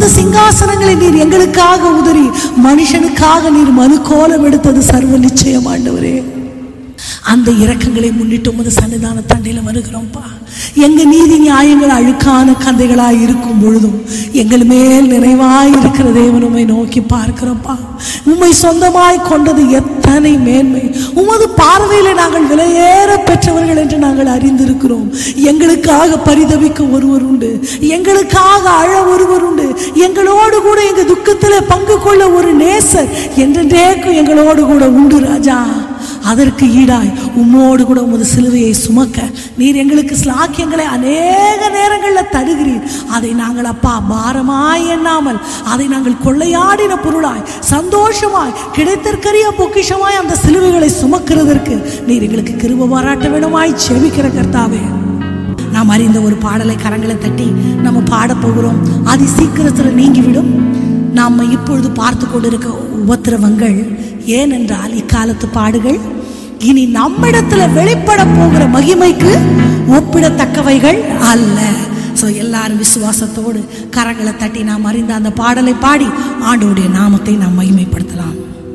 உமது சிங்காசனங்களை நீர் எங்களுக்காக உதறி மனுஷனுக்காக நீர் மனு கோலம் எடுத்தது சர்வ நிச்சயம் ஆண்டவரே அந்த இரக்கங்களை முன்னிட்டு உமது சன்னிதான தண்டையில் வருகிறோம்ப்பா எங்க நீதி நியாயங்கள் அழுக்கான கந்தைகளாய் இருக்கும் பொழுதும் எங்கள் மேல் நிறைவாய் இருக்கிற தேவன் உம்மை நோக்கி பார்க்கிறோம்ப்பா உம்மை சொந்தமாய் கொண்டது எத்தனை மேன்மை உமது பார்வையில நாங்கள் விலையேற பெற்றவர்கள் என்று நாங்கள் அறிந்திருக்கிறோம் எங்களுக்காக பரிதவிக்க ஒருவர் உண்டு எங்களுக்காக அழ ஒருவர் உண்டு எங்களோடு கூட எங்க துக்கத்தில் பங்கு கொள்ள ஒரு நேசர் என்றென்றேக்கும் எங்களோடு கூட உண்டு ராஜா அதற்கு ஈடாய் உம்மோடு கூட உமது சிலுவையை சுமக்க நீர் எங்களுக்கு ஸ்லாக்கியங்களை அநேக நேரங்களில் தருகிறீர் அதை நாங்கள் அப்பா பாரமாய் எண்ணாமல் அதை நாங்கள் கொள்ளையாடின பொருளாய் சந்தோஷமாய் கிடைத்திருக்கிற பொக்கிஷமாய் அந்த சிலுவைகளை சுமக்கிறதற்கு நீர் எங்களுக்கு கிருப பாராட்ட வேணுமாய் செபிக்கிற கர்த்தாவே நாம் அறிந்த ஒரு பாடலை கரங்களை தட்டி நம்ம பாடப் போகிறோம் அது சீக்கிரத்தில் நீங்கிவிடும் நாம் இப்பொழுது பார்த்து கொண்டிருக்க உபத்திரவங்கள் ஏனென்றால் இக்காலத்து பாடுகள் இனி நம்மிடத்துல வெளிப்பட போகிற மகிமைக்கு ஒப்பிடத்தக்கவைகள் அல்ல ஸோ எல்லாரும் விசுவாசத்தோடு கரங்களை தட்டி நாம் அறிந்த அந்த பாடலை பாடி ஆண்டோடைய நாமத்தை நாம் மகிமைப்படுத்தலாம்